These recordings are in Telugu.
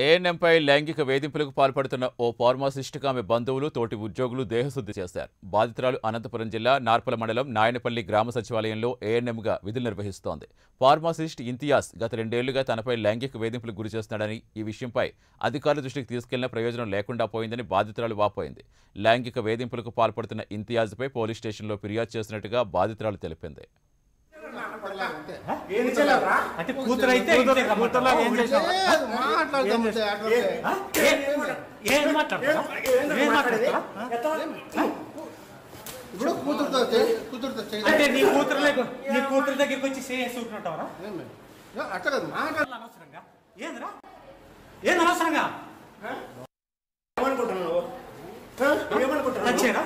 ఏఎన్ఎంపై లైంగిక వేధింపులకు పాల్పడుతున్న ఓ ఫార్మాసిస్ట్కు ఆమె బంధువులు తోటి ఉద్యోగులు దేహశుద్ధి చేశారు బాధితురాలు అనంతపురం జిల్లా నార్పల మండలం నాయనపల్లి గ్రామ సచివాలయంలో ఏఎన్ఎంగా విధులు నిర్వహిస్తోంది ఫార్మాసిస్ట్ ఇంతియాజ్ గత రెండేళ్లుగా తనపై లైంగిక వేధింపులకు గురి చేస్తున్నాడని ఈ విషయంపై అధికారుల దృష్టికి తీసుకెళ్లిన ప్రయోజనం లేకుండా పోయిందని బాధితురాలు వాపోయింది లైంగిక వేధింపులకు పాల్పడుతున్న ఇంతియాజ్పై పోలీస్ స్టేషన్లో ఫిర్యాదు చేసినట్టుగా బాధితురాలు తెలిపింది అంటే కూతురు అయితే ఇంతే రమ్మంటావా? ఏం చేసావు? మాట్లాడదాం అంతే, అట్లా ఆ? ఏ- ఏం మాట్లాడతావా? ఏం మాట్లాడతావా? ఇప్పుడు కూతురుతో చే- కూతురుతో చేయి. అంటే నీ కూతురు నీ కూతురు దగ్గరికి వచ్చి చేసి ఉంటున్నావరా ఏమి? ఏ, అట్లా కాదు మాట్లాడ అనవసరంగా ఏందిరా ఏంది అనవసరంగా నచ్చేరా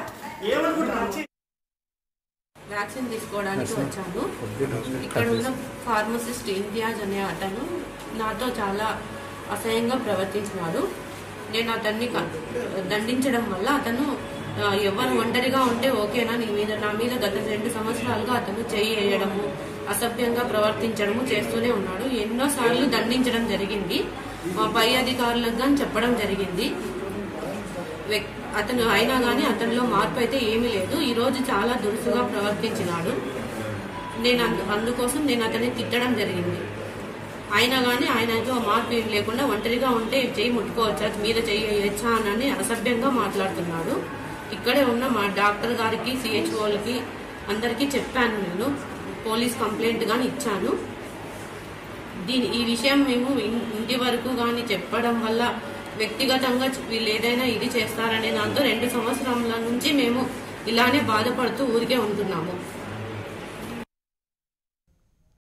వ్యాక్సిన్ తీసుకోవడానికి వచ్చాను ఇక్కడ ఉన్న ఫార్మసిస్ట్ ఇంతియాజ్ అనే అతను నాతో చాలా అసహ్యంగా ప్రవర్తించినాడు నేను అతన్ని క- దండించడం వల్ల అతను ఆ, ఎవరు ఒంటరిగా ఉంటే ఓకేనా నీ మీద నా మీద గత రెండు సంవత్సరాలుగా అతను చెయ్యి వేయడము అసభ్యంగా ప్రవర్తించడము చేస్తూనే ఉన్నాడు ఎన్నోసార్లు దండించడం జరిగింది మా పై అధికారులకు కానీ చెప్పడం జరిగింది వ్యక్- అతను అయినా కానీ అతనిలో మార్పు అయితే ఏమీ లేదు ఈ రోజు చాలా దురుసుగా ప్రవర్తించినాడు నేను అందు- అందుకోసం నేను అతన్ని తిట్టడం జరిగింది అయినా కానీ ఆయనతో మార్పు ఏం లేకుండా ఒంటరిగా ఉంటే చెయ్యి ముట్టుకోవచ్చా మీద చెయ్యి వేయచ్చా అని అసభ్యంగా మాట్లాడుతున్నాడు ఇక్కడే ఉన్న మా డాక్టర్ గారికి సిహెచ్ఓలకి అందరికీ చెప్పాను నేను పోలీస్ కంప్లైంట్ కానీ ఇచ్చాను దీని ఈ విషయం మేము ఇన్- ఇంటి వరకు కానీ చెప్పడం వల్ల వ్యక్తిగతంగా చ- వీళ్ళు ఏదైనా ఇది చేస్తారనే దాంతో రెండు సంవత్సరాల నుంచి మేము ఇలానే బాధపడుతూ ఊరికే ఉంటున్నాము